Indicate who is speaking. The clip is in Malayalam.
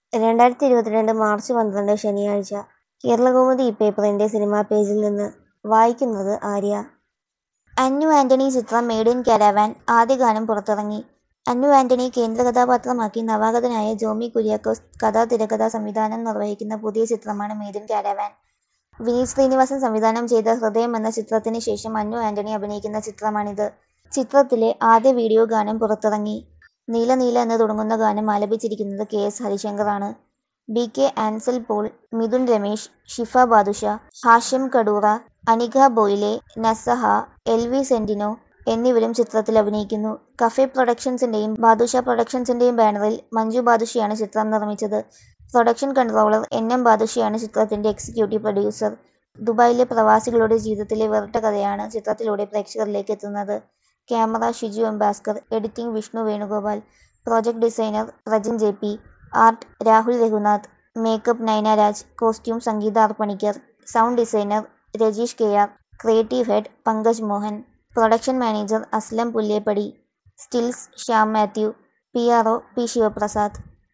Speaker 1: രണ്ടായിരത്തി ഇരുപത്തിരണ്ട് മാർച്ച് പന്ത്രണ്ട് ശനിയാഴ്ച കേരളകൗമുദി ഇപ്പേപ്പറിന്റെ സിനിമാ പേജിൽ നിന്ന് വായിക്കുന്നത് ആര്യ അന്നു ആന്റണി ചിത്രം മെയ്ഡ് ഇൻ കാരവാൻ ആദ്യ ഗാനം പുറത്തിറങ്ങി അന്നു ആന്റണി കേന്ദ്ര കഥാപാത്രമാക്കി നവാഗതനായ ജോമി കുര്യാക്കോസ് കഥ തിരക്കഥ സംവിധാനം നിർവഹിക്കുന്ന പുതിയ ചിത്രമാണ് made in caravan Vineeth Sreenivasan സംവിധാനം ചെയ്ത ഹൃദയം എന്ന ചിത്രത്തിന് ശേഷം അന്നു ആന്റണി അഭിനയിക്കുന്ന ചിത്രമാണിത് ചിത്രത്തിലെ ആദ്യ വീഡിയോ ഗാനം പുറത്തിറങ്ങി നീല നീല എന്ന് തുടങ്ങുന്ന ഗാനം ആലപിച്ചിരിക്കുന്നത് കെ എസ് ഹരിശങ്കറാണ് B K Ansal Paul Mithun Ramesh Shifa Badusha Hashim Kadoora Anika Boile Nasaha L V Sentino എന്നിവരും ചിത്രത്തിൽ അഭിനയിക്കുന്നു കഫേ പ്രൊഡക്ഷൻസിന്റെയും ബാദുഷ പ്രൊഡക്ഷൻസിന്റെയും ബാനറിൽ മഞ്ജു ബാദുഷയാണ് ചിത്രം നിർമ്മിച്ചത് പ്രൊഡക്ഷൻ കൺട്രോളർ എൻ എം ബാദുഷയാണ് ചിത്രത്തിന്റെ എക്സിക്യൂട്ടീവ് പ്രൊഡ്യൂസർ ദുബായിലെ പ്രവാസികളുടെ ജീവിതത്തിലെ വേറിട്ട കഥയാണ് ചിത്രത്തിലൂടെ പ്രേക്ഷകരിലേക്ക് എത്തുന്നത് camera Shiju M Bhaskar editing Vishnu Venugopal project designer Prajin J P art Rahul Raghunath makeup Naina Raj costume Sangeetha R Panicker sound designer Rajeesh K R creative head Pankaj Mohan production manager Aslam Pulleppady stills Shyam Mathew P R O P Sivaprasad